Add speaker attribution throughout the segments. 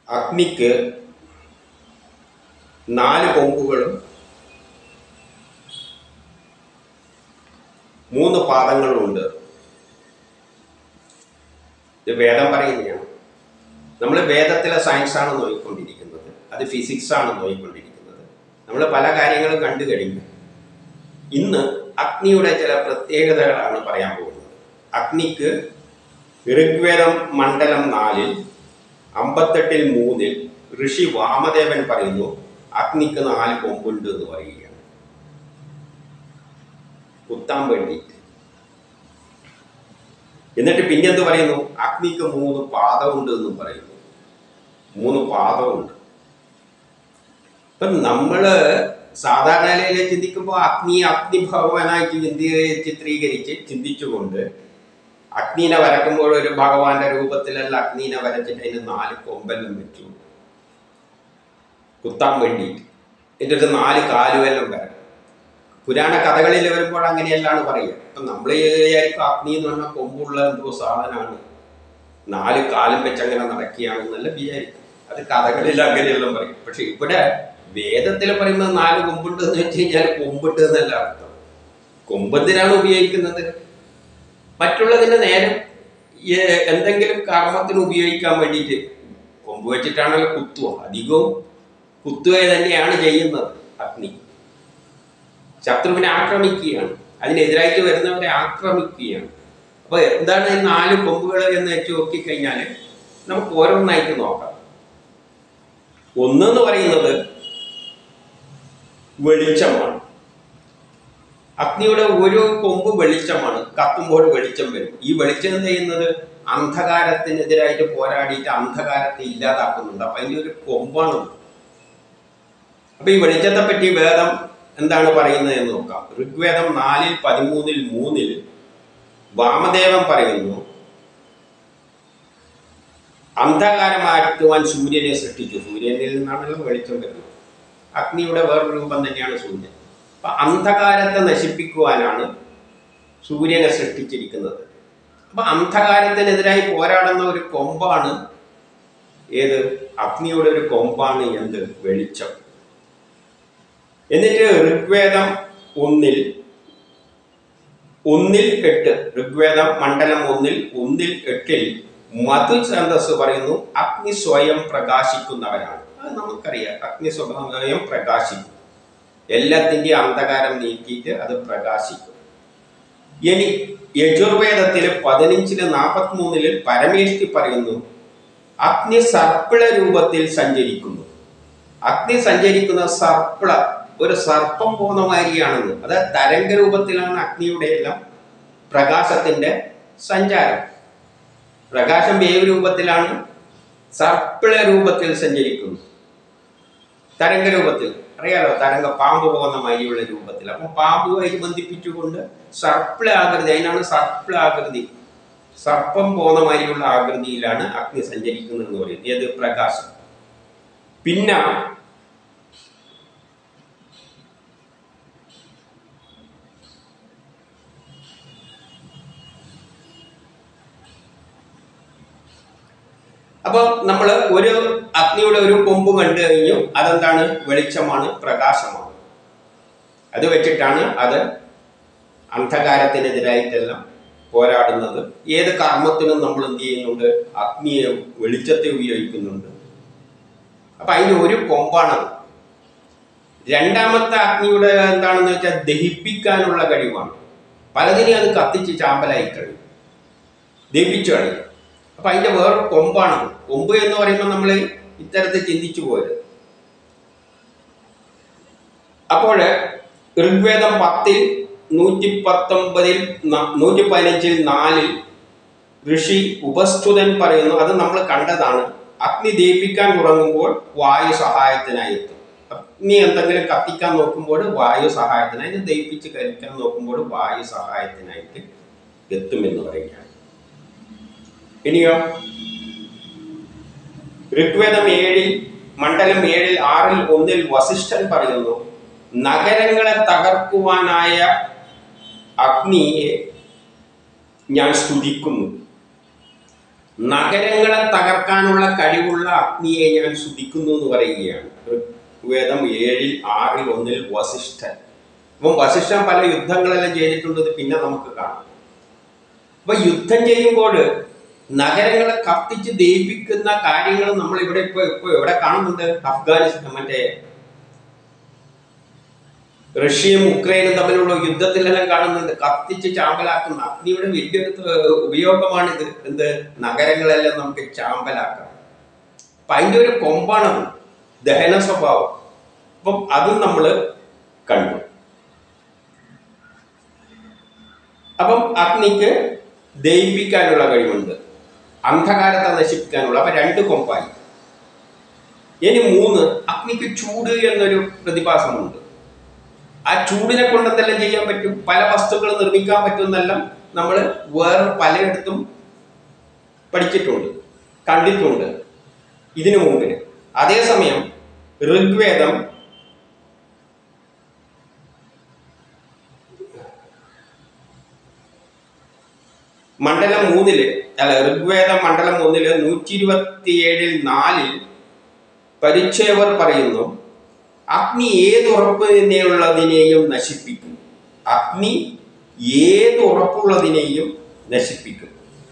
Speaker 1: അഗ്നിക്ക് നാല് കൊമ്പുകളും മൂന്ന് പാദങ്ങളുമുണ്ട് ഇത് വേദം പറയുന്നതാണ് നമ്മൾ വേദത്തിലെ സയൻസാണ് നോക്കിക്കൊണ്ടിരിക്കുന്നത് അത് ഫിസിക്സ് ആണ് നോക്കിക്കൊണ്ടിരിക്കുന്നത് നമ്മൾ പല കാര്യങ്ങളും കണ്ടു കഴിഞ്ഞു ഇന്ന് അഗ്നിയുടെ ചില പ്രത്യേകതകളാണ് പറയാൻ പോകുന്നത് അഗ്നിക്ക് ഋഗ്വേദം മണ്ഡലം നാലിൽ അമ്പത്തെട്ടിൽ മൂന്നിൽ ഋഷി വാമദേവൻ പറയുന്നു അഗ്നിക്ക് നാല് കൊമ്പുണ്ട് എന്ന് പറയുകയാണ് കുത്താൻ വേണ്ടിയിട്ട് എന്നിട്ട് പിന്നെന്ത് പറയുന്നു അഗ്നിക്ക് മൂന്ന് പാദമുണ്ട് എന്നും പറയുന്നു മൂന്ന് പാദമുണ്ട് ഇപ്പം നമ്മള് സാധാരണ നിലയിൽ ചിന്തിക്കുമ്പോൾ അഗ്നി അഗ്നി ഭഗവാനായിട്ട് ചിന്തി ചിത്രീകരിച്ച് ചിന്തിച്ചുകൊണ്ട് അഗ്നിനെ വരക്കുമ്പോൾ ഒരു ഭഗവാന്റെ രൂപത്തിലല്ല അഗ്നിനെ വരച്ചിട്ട് അതിന് നാല് കൊമ്പെല്ലാം വെച്ചു കുത്താൻ വേണ്ടിയിട്ട് എന്നിട്ട് നാല് കാലുവെല്ലാം വരണം പുരാണ കഥകളിൽ വരുമ്പോൾ അങ്ങനെയല്ലാണ് പറയുക അപ്പം നമ്മൾ വിചാരിക്കും അഗ്നി എന്ന് പറഞ്ഞാൽ കൊമ്പുള്ള എന്തോ സാധനമാണ് നാല് കാലം വെച്ച് അങ്ങനെ നടക്കുകയാണെന്നല്ല വിചാരിക്കും അത് കഥകളിൽ അങ്ങനെയെല്ലാം പറയും പക്ഷെ ഇവിടെ വേദത്തിൽ പറയുമ്പോൾ നാല് കൊമ്പുണ്ട് എന്ന് വെച്ച് കഴിഞ്ഞാൽ കൊമ്പിട്ട് എന്നല്ല അർത്ഥം കൊമ്പെന്തിനാണ് ഉപയോഗിക്കുന്നത് മറ്റുള്ളതിന്റെ നേരം ഈ എന്തെങ്കിലും കർമ്മത്തിന് ഉപയോഗിക്കാൻ വേണ്ടിയിട്ട് കൊമ്പ് വെച്ചിട്ടാണല്ലോ കുത്തുക അധികവും കുത്തുക തന്നെയാണ് ചെയ്യുന്നത് അഗ്നി ശത്രുവിനെ ആക്രമിക്കുകയാണ് അതിനെതിരായിട്ട് വരുന്നവരെ ആക്രമിക്കുകയാണ് അപ്പോൾ എന്താണ് ഈ നാല് കൊമ്പുകൾ എന്ന് വെച്ച് നോക്കിക്കഴിഞ്ഞാൽ നമുക്ക് ഓരോന്നായിട്ട് നോക്കാം ഒന്നെന്ന് പറയുന്നത് വെളിച്ചമാണ് അഗ്നിയുടെ ഓരോ കൊമ്പ് വെളിച്ചമാണ് കത്തുമ്പോൾ വെളിച്ചം വരും ഈ വെളിച്ചം എന്ത് ചെയ്യുന്നത് അന്ധകാരത്തിനെതിരായിട്ട് പോരാടിയിട്ട് അന്ധകാരത്തെ ഇല്ലാതാക്കുന്നുണ്ട് അപ്പൊ അതിന്റെ ഒരു കൊമ്പാണ് അപ്പൊ ഈ വെളിച്ചത്തെ പറ്റി വേദം എന്താണ് പറയുന്നത് എന്ന് നോക്കാം ഋഗ്വേദം നാലിൽ പതിമൂന്നിൽ മൂന്നിൽ വാമദേവൻ പറയുന്നു അന്ധകാരം മാറ്റുവാൻ സൂര്യനെ സൃഷ്ടിച്ചു സൂര്യനിൽ നിന്നാണല്ലോ വെളിച്ചം വരുന്നത് അഗ്നിയുടെ വേറൊരു രൂപം തന്നെയാണ് സൂര്യൻ അപ്പൊ അന്ധകാരത്തെ നശിപ്പിക്കുവാനാണ് സൂര്യനെ സൃഷ്ടിച്ചിരിക്കുന്നത് അപ്പൊ അന്ധകാരത്തിനെതിരായി പോരാടുന്ന ഒരു കൊമ്പാണ് ഏത് അഗ്നിയുടെ ഒരു കൊമ്പാണ് എന്ത് വെളിച്ചം എന്നിട്ട് ഋഗ്വേദം ഒന്നിൽ ഒന്നിൽ എട്ട് ഋഗ്വേദം മണ്ഡലം ഒന്നിൽ ഒന്നിൽ എട്ടിൽ മധു ഛന്ദസ് പറയുന്നു അഗ്നി സ്വയം പ്രകാശിക്കുന്നവരാണ് അത് നമുക്കറിയാം അഗ്നി സ്വയം പ്രകാശിക്കും എല്ലാത്തിൻ്റെയും അന്ധകാരം നീക്കിയിട്ട് അത് പ്രകാശിക്കും ഇനി യജുർവേദത്തില് പതിനഞ്ചില് നാൽപ്പത്തി മൂന്നില് പരമേഷ്ടി പറയുന്നു അഗ്നി സർപ്പിള രൂപത്തിൽ സഞ്ചരിക്കുന്നു അഗ്നി സഞ്ചരിക്കുന്ന സർപ്പിള ഒരു സർപ്പം പോകുന്ന മാതിരിയാണെന്ന് അത് തരംഗ രൂപത്തിലാണ് അഗ്നിയുടെ എല്ലാം പ്രകാശത്തിന്റെ സഞ്ചാരം പ്രകാശം വേവ് രൂപത്തിലാണ് സർപ്പിള രൂപത്തിൽ സഞ്ചരിക്കുന്നു തരംഗ രൂപത്തിൽ അറിയാലോ തരംഗ പാമ്പ് പോകുന്ന മാതിരിയുള്ള രൂപത്തിൽ അപ്പം പാമ്പുമായിട്ട് ബന്ധിപ്പിച്ചുകൊണ്ട് സർപ്പിള ആകൃതി അതിനാണ് സർപ്പിള ആകൃതി സർപ്പം പോകുന്ന മാതിരിയുള്ള ആകൃതിയിലാണ് അഗ്നി സഞ്ചരിക്കുന്നത് എന്ന് പറയുന്നത് ഏത് പ്രകാശം പിന്നെ അപ്പൊ നമ്മൾ ഒരു അഗ്നിയുടെ ഒരു കൊമ്പ് കണ്ടു കഴിഞ്ഞു അതെന്താണ് വെളിച്ചമാണ് പ്രകാശമാണ് അത് വെച്ചിട്ടാണ് അത് അന്ധകാരത്തിനെതിരായിട്ടെല്ലാം പോരാടുന്നത് ഏത് കർമ്മത്തിനും നമ്മൾ എന്ത് ചെയ്യുന്നുണ്ട് അഗ്നിയെ വെളിച്ചത്തെ ഉപയോഗിക്കുന്നുണ്ട് അപ്പൊ അതിന് ഒരു കൊമ്പാണത് രണ്ടാമത്തെ അഗ്നിയുടെ എന്താണെന്ന് വെച്ചാൽ ദഹിപ്പിക്കാനുള്ള കഴിവാണ് പലതിനെയും അത് കത്തിച്ച് ചാമ്പലായി കഴിയും ദഹിപ്പിച്ചു കഴിയും അപ്പൊ അതിന്റെ വേറെ കൊമ്പാണ് കൊമ്പ് എന്ന് പറയുമ്പോൾ നമ്മൾ ഇത്തരത്തിൽ ചിന്തിച്ചു പോയത് അപ്പോൾ ഋഗ്വേദം പത്തിൽ നൂറ്റി പത്തൊമ്പതിൽ നൂറ്റി പതിനഞ്ചിൽ നാലിൽ ഋഷി ഉപസ്തുതൻ പറയുന്നു അത് നമ്മൾ കണ്ടതാണ് അഗ്നി ദീപിക്കാൻ തുടങ്ങുമ്പോൾ വായു സഹായത്തിനായി എത്തും അഗ്നി എന്തെങ്കിലും കത്തിക്കാൻ നോക്കുമ്പോൾ വായു സഹായത്തിനായി ഇത് ദയിപ്പിച്ച് കഴിക്കാൻ നോക്കുമ്പോൾ വായു സഹായത്തിനായിട്ട് എത്തുമെന്ന് പറയുകയാണ് ഇനിയോ ഋഗ്വേദം ഏഴിൽ മണ്ഡലം ഏഴിൽ ആറിൽ ഒന്നിൽ വസിഷ്ഠൻ പറയുന്നു നഗരങ്ങളെ തകർക്കുവാനായ അഗ്നിയെ ഞാൻ സ്തുതിക്കുന്നു നഗരങ്ങളെ തകർക്കാനുള്ള കഴിവുള്ള അഗ്നിയെ ഞാൻ സ്തുതിക്കുന്നു എന്ന് പറയുകയാണ് ഋഗ്വേദം ഏഴിൽ ആറിൽ ഒന്നിൽ വസിഷ്ഠൻ അപ്പം വസിഷ്ഠൻ പല യുദ്ധങ്ങളെല്ലാം ചെയ്തിട്ടുണ്ട് ഇത് പിന്നെ നമുക്ക് കാണാം അപ്പൊ യുദ്ധം ചെയ്യുമ്പോൾ നഗരങ്ങളെ കത്തിച്ച് ദയിപ്പിക്കുന്ന കാര്യങ്ങൾ നമ്മൾ ഇവിടെ ഇപ്പൊ ഇപ്പൊ എവിടെ കാണുന്നുണ്ട് അഫ്ഗാനിസ്ഥാൻ മറ്റേ റഷ്യയും ഉക്രൈനും തമ്മിലുള്ള യുദ്ധത്തിലെല്ലാം കാണുന്നുണ്ട് കത്തിച്ച് ചാമ്പലാക്കുന്ന അഗ്നിയുടെ വലിയൊരു ത- ഉപയോഗമാണിത് എന്ത് നഗരങ്ങളെല്ലാം നമുക്ക് ചാമ്പലാക്കാം അപ്പൊ അതിന്റെ ഒരു കൊമ്പാണത് ദഹന സ്വഭാവം അപ്പം അതും നമ്മൾ കണ്ടു അപ്പം അഗ്നിക്ക് ദയിപ്പിക്കാനുള്ള കഴിവുണ്ട് അന്ധകാരത്തെ നശിപ്പിക്കാനുള്ള അപ്പൊ രണ്ട് കൊമ്പായി ഇനി മൂന്ന് അഗ്നിക്ക് ചൂട് എന്നൊരു പ്രതിഭാസമുണ്ട് ആ ചൂടിനെ കൊണ്ട് എന്തെല്ലാം ചെയ്യാൻ പറ്റും പല വസ്തുക്കൾ നിർമ്മിക്കാൻ പറ്റുമെന്നെല്ലാം നമ്മൾ വേറെ പലയിടത്തും പഠിച്ചിട്ടുണ്ട് കണ്ടിട്ടുണ്ട് ഇതിനു മുമ്പിന് അതേസമയം ഋഗ്വേദം മണ്ഡലം മൂന്നില് അല്ല ഋഗ്വേദ മണ്ഡലം മൂന്നില് നൂറ്റി ഇരുപത്തിയേഴിൽ നാലിൽ പരിച്ഛേവർ പറയുന്നു അഗ്നി ഏത് ഉറപ്പിനെയുള്ളതിനെയും നശിപ്പിക്കും അഗ്നി ഏത് ഉറപ്പുള്ളതിനെയും നശിപ്പിക്കും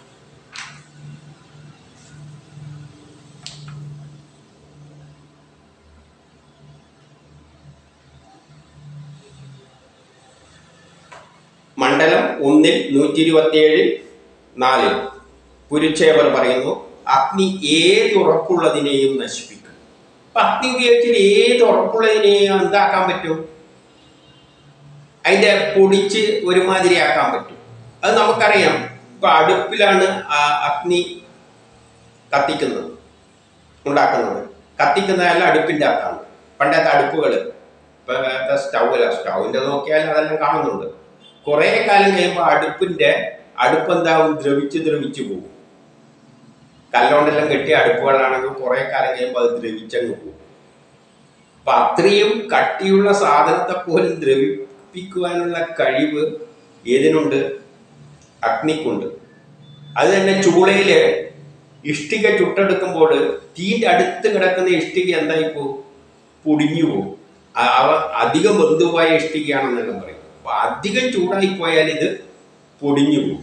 Speaker 1: മണ്ഡലം ഒന്നിൽ നൂറ്റി ഇരുപത്തിയേഴിൽ നാലിൽ പുരുഷേവർ പറയുന്നു അഗ്നി ഏത് ഉറപ്പുള്ളതിനെയും നശിപ്പിക്കും അപ്പൊ അഗ്നി ഉപയോഗിച്ചിട്ട് ഏത് ഉറപ്പുള്ളതിനെയും എന്താക്കാൻ പറ്റും അതിന്റെ പൊടിച്ച് ഒരുമാതിരി ആക്കാൻ പറ്റും അത് നമുക്കറിയാം ഇപ്പൊ അടുപ്പിലാണ് ആ അഗ്നി കത്തിക്കുന്നത് ഉണ്ടാക്കുന്നത് കത്തിക്കുന്നതല്ല അടുപ്പിന്റെ അകത്താണ് പണ്ടത്തെ അടുപ്പുകൾ ഇപ്പോഴത്തെ സ്റ്റൗവല്ല സ്റ്റൗവിന്റെ നോക്കിയാൽ അതെല്ലാം കാണുന്നുണ്ട് കുറെ കാലം കഴിയുമ്പോൾ അടുപ്പിന്റെ അടുപ്പ് എന്താവും ദ്രവിച്ച് ദ്രവിച്ച് പോകും കല്ലോണ്ടെല്ലാം കെട്ടിയ അടുപ്പുകളാണെങ്കിൽ കുറെ കാലം കഴിയുമ്പോൾ അത് ദ്രവിച്ചങ്ങ് പോകും അപ്പൊ അത്രയും കട്ടിയുള്ള സാധനത്തെ പോലും ദ്രവിപ്പിക്കുവാനുള്ള കഴിവ് ഏതിനുണ്ട് അഗ്നിക്കുണ്ട് അത് തന്നെ ചൂളയില് ഇഷ്ടിക ചുട്ടെടുക്കുമ്പോൾ തീന്റെ അടുത്ത് കിടക്കുന്ന ഇഷ്ടിക എന്തായി പോകും പൊടിഞ്ഞു പോകും ആ- അവ അധികം ബന്ധുവായ ഇഷ്ടികയാണെന്നെല്ലാം പറയും അപ്പൊ അധികം ചൂടായി പോയാൽ ഇത് പൊടിഞ്ഞു പോകും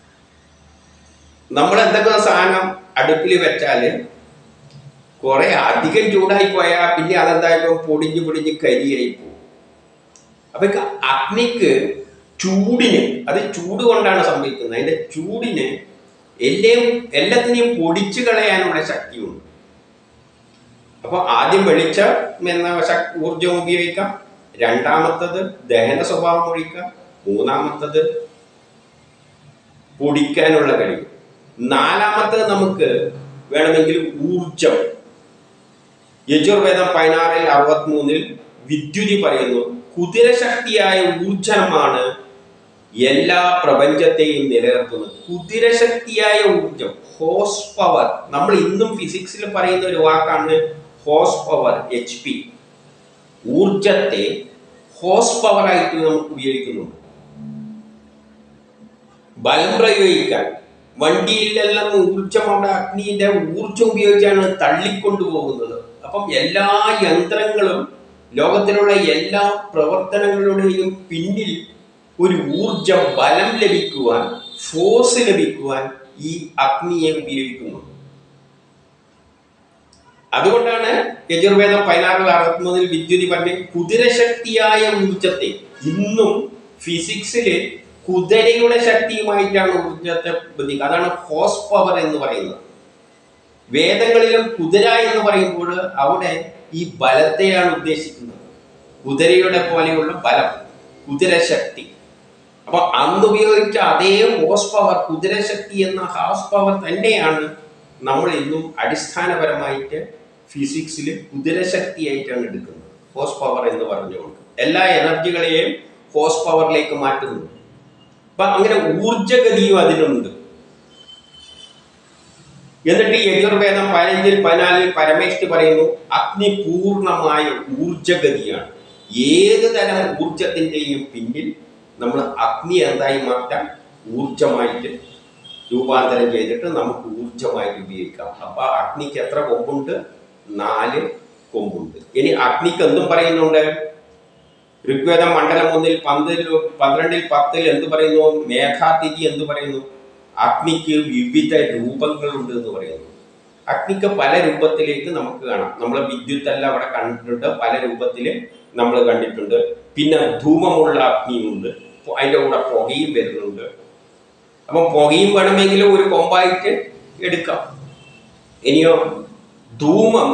Speaker 1: നമ്മൾ എന്തെങ്കിലും സാധനം അടുപ്പിൽ വെച്ചാല് കുറെ അധികം ചൂടായി പോയാൽ പിന്നെ അതെന്തായപ്പോ പൊടിഞ്ഞു പൊടിഞ്ഞ് കരിയായി പോകും അപ്പൊ ഈ അഗ്നിക്ക് ചൂടിന് അത് ചൂട് കൊണ്ടാണ് സംഭവിക്കുന്നത് അതിന്റെ ചൂടിന് എല്ലാം എല്ലാത്തിനെയും പൊടിച്ചു കളയാനുള്ള ശക്തിയുണ്ട് അപ്പൊ ആദ്യം വെളിച്ചം എന്ന ശക്- ഊർജം ഉപയോഗിക്കാം രണ്ടാമത്തത് ദഹന സ്വഭാവം ഒഴിക്കാം മൂന്നാമത്തത് പൊടിക്കാനുള്ള കഴിവ് നാലാമത്തത് നമുക്ക് വേണമെങ്കിൽ ഊർജം യജുർവേദം പതിനാറിൽ അറുപത്തിമൂന്നിൽ വിദ്യുതി പറയുന്നു കുതിരശക്തിയായ ഊർജമാണ് എല്ലാ പ്രപഞ്ചത്തെയും നിലനിർത്തുന്നത് കുതിരശക്തിയായ ഊർജം ഹോസ് പവർ നമ്മൾ ഇന്നും ഫിസിക്സിൽ പറയുന്ന ഒരു വാക്കാണ് ഹോസ് പവർ എച്ച് പി ഊർജത്തെ ഹോസ് പവർ ആയിട്ട് നമുക്ക് ഉപയോഗിക്കുന്നുണ്ട് ബലം പ്രയോഗിക്കാൻ വണ്ടിയിലെല്ലാം ഊർജം അവിടെ അഗ്നിയുടെ ഊർജം ഉപയോഗിച്ചാണ് തള്ളിക്കൊണ്ടുപോകുന്നത് അപ്പം എല്ലാ യന്ത്രങ്ങളും ലോകത്തിലുള്ള എല്ലാ പ്രവർത്തനങ്ങളുടെയും പിന്നിൽ ഒരു ഊർജ ബലം ലഭിക്കുവാൻ ഫോഴ്സ് ലഭിക്കുവാൻ ഈ അഗ്നിയെ ഉപയോഗിക്കുന്നു അതുകൊണ്ടാണ് യജുർവേദം പതിനാറിൽ അറുപത്തിമൂന്നിൽ വിദ്യുതി പറഞ്ഞ് കുതിരശക്തിയായ ഊർജത്തെ ഇന്നും ഫിസിക്സില് കുതിരയുടെ ശക്തിയുമായിട്ടാണ് ഊർജത്തെ ബന്ധിക്കുക അതാണ് ഹോസ് പവർ എന്ന് പറയുന്നത് വേദങ്ങളിലും കുതിര എന്ന് പറയുമ്പോൾ അവിടെ ഈ ബലത്തെയാണ് ഉദ്ദേശിക്കുന്നത് കുതിരയുടെ പോലെയുള്ള ബലം കുതിരശക്തി അപ്പൊ അന്ന് ഉപയോഗിച്ച അതേ ഹോസ് പവർ കുതിരശക്തി എന്ന ഹോസ് പവർ തന്നെയാണ് നമ്മൾ ഇന്നും അടിസ്ഥാനപരമായിട്ട് ഫിസിക്സിൽ കുതിരശക്തിയായിട്ടാണ് എടുക്കുന്നത് ഹോസ് പവർ എന്ന് പറഞ്ഞുകൊണ്ട് എല്ലാ എനർജികളെയും ഹോസ് പവറിലേക്ക് മാറ്റുന്നു അപ്പൊ അങ്ങനെ ഊർജഗതിയും അതിനുണ്ട് എന്നിട്ട് ഈ യജുർവേദം പതിനഞ്ചിൽ പതിനാലിൽ പരമേഷ്ടി പറയുന്നു അഗ്നി പൂർണ്ണമായ ഊർജഗതിയാണ് ഏത് തരം ഊർജത്തിന്റെയും പിന്നിൽ നമ്മൾ അഗ്നി എന്തായി മാറ്റാം ഊർജമായിട്ട് രൂപാന്തരം ചെയ്തിട്ട് നമുക്ക് ഊർജമായിട്ട് ഉപയോഗിക്കാം അപ്പൊ അഗ്നിക്ക് എത്ര കൊമ്പുണ്ട് നാല് കൊമ്പുണ്ട് ഇനി അഗ്നിക്ക് എന്തും പറയുന്നുണ്ട് ഋഗ്വേദം മണ്ഡലം ഒന്നിൽ പന്തിൽ പന്ത്രണ്ടിൽ പത്തിൽ എന്ത് പറയുന്നു മേഘാതിഥി എന്ത് പറയുന്നു അഗ്നിക്ക് വിവിധ രൂപങ്ങളുണ്ട് എന്ന് പറയുന്നു അഗ്നിക്ക് പല രൂപത്തിലേക്ക് നമുക്ക് കാണാം നമ്മൾ വിദ്യുത്ത് എല്ലാം അവിടെ കണ്ടിട്ടുണ്ട് പല രൂപത്തിൽ നമ്മൾ കണ്ടിട്ടുണ്ട് പിന്നെ ധൂമമുള്ള അഗ്നിയുണ്ട് അതിൻ്റെ കൂടെ പുകയും വരുന്നുണ്ട് അപ്പം പുകയും വേണമെങ്കിൽ ഒരു കൊമ്പായിട്ട് എടുക്കാം ഇനിയോ ധൂമം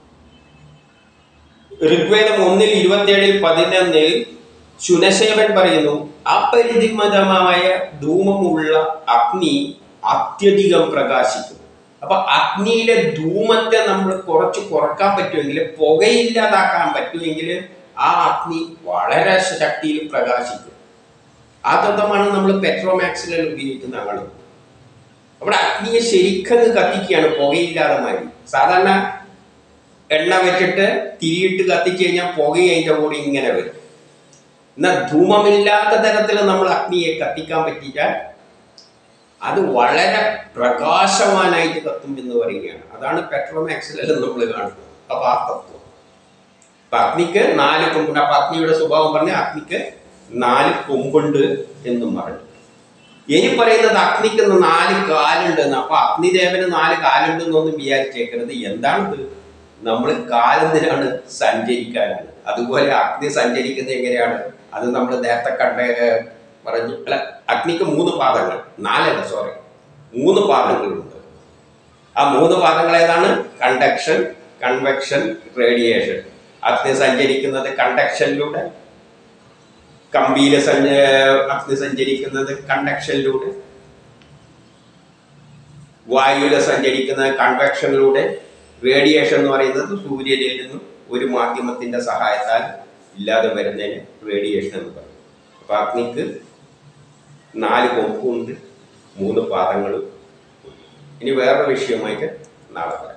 Speaker 1: ഋഗ്വേദം ഒന്നിൽ ഇരുപത്തിയേഴിൽ പതിനൊന്നിൽ ശുനശേവൻ പറയുന്നു അപരിമിതമായ ധൂമമുള്ള അഗ്നി അത്യധികം പ്രകാശിക്കും അപ്പൊ അഗ്നിയിലെ ധൂമത്തെ നമ്മൾ കുറച്ച് കുറക്കാൻ പറ്റുമെങ്കിൽ പുകയില്ലാതാക്കാൻ പറ്റുമെങ്കിൽ ആ അഗ്നി വളരെ ശക്തിയിൽ പ്രകാശിക്കും ആ തത്വമാണ് നമ്മൾ പെട്രോമാക്സിലെല്ലാം ഉപയോഗിക്കുന്ന ആള് അവിടെ അഗ്നിയെ ശരിക്കും കത്തിക്കുകയാണ് പുകയില്ലാതെ മാറി സാധാരണ എണ്ണ വെച്ചിട്ട് തിരിയിട്ട് കത്തിച്ചു കഴിഞ്ഞാൽ പുക അതിൻ്റെ കൂടെ ഇങ്ങനെ വരും എന്നാൽ ധൂമമില്ലാത്ത തരത്തിൽ നമ്മൾ അഗ്നിയെ കത്തിക്കാൻ പറ്റിച്ചാൽ അത് വളരെ പ്രകാശവാനായിട്ട് കത്തും എന്ന് പറയുകയാണ് അതാണ് പെട്രോമാക്സിലെല്ലാം നമ്മൾ കാണുന്നത് അപ്പൊ ആ തത്വം അപ്പൊ അഗ്നിക്ക് നാല് കൊമ്പുണ്ട് അപ്പൊ അഗ്നിയുടെ സ്വഭാവം പറഞ്ഞ അഗ്നിക്ക് നാല് കൊമ്പുണ്ട് എന്നും പറഞ്ഞു ഇനി പറയുന്നത് അഗ്നിക്ക് നാല് കാലുണ്ട് എന്ന് അപ്പൊ അഗ്നിദേവന് നാല് കാലുണ്ട് എന്നൊന്നും വിചാരിച്ചേക്കരുത് എന്താണിത് നമ്മൾ കാലെന്തിനാണ് സഞ്ചരിക്കാനാണ് അതുപോലെ അഗ്നി സഞ്ചരിക്കുന്നത് എങ്ങനെയാണ് അത് നമ്മൾ നേരത്തെ കണ്ട ഏർ, പറഞ്ഞു അല്ല അഗ്നിക്ക് മൂന്ന് പാദങ്ങൾ നാലല്ല സോറി മൂന്ന് പാദങ്ങളുണ്ട് ആ മൂന്ന് പാദങ്ങൾ ഏതാണ് കണ്ടക്ഷൻ കൺവെക്ഷൻ റേഡിയേഷൻ അഗ്നി സഞ്ചരിക്കുന്നത് കണ്ടക്ഷനിലൂടെ കമ്പിയിൽ സഞ്ച അഗ്നി സഞ്ചരിക്കുന്നത് കണ്ടക്ഷനിലൂടെ വായുവിൽ സഞ്ചരിക്കുന്നത് കൺവെക്ഷനിലൂടെ റേഡിയേഷൻ എന്ന് പറയുന്നത് സൂര്യനിൽ നിന്നും ഒരു മാധ്യമത്തിന്റെ സഹായത്താൽ ഇല്ലാതെ വരുന്നതിന് റേഡിയേഷൻ എന്ന് പറയും അപ്പൊ അഗ്നിക്ക് നാല് കൊമ്പുണ്ട് മൂന്ന് പാദങ്ങളും ഇനി വേറൊരു വിഷയമായിട്ട് നാളെ പറയാം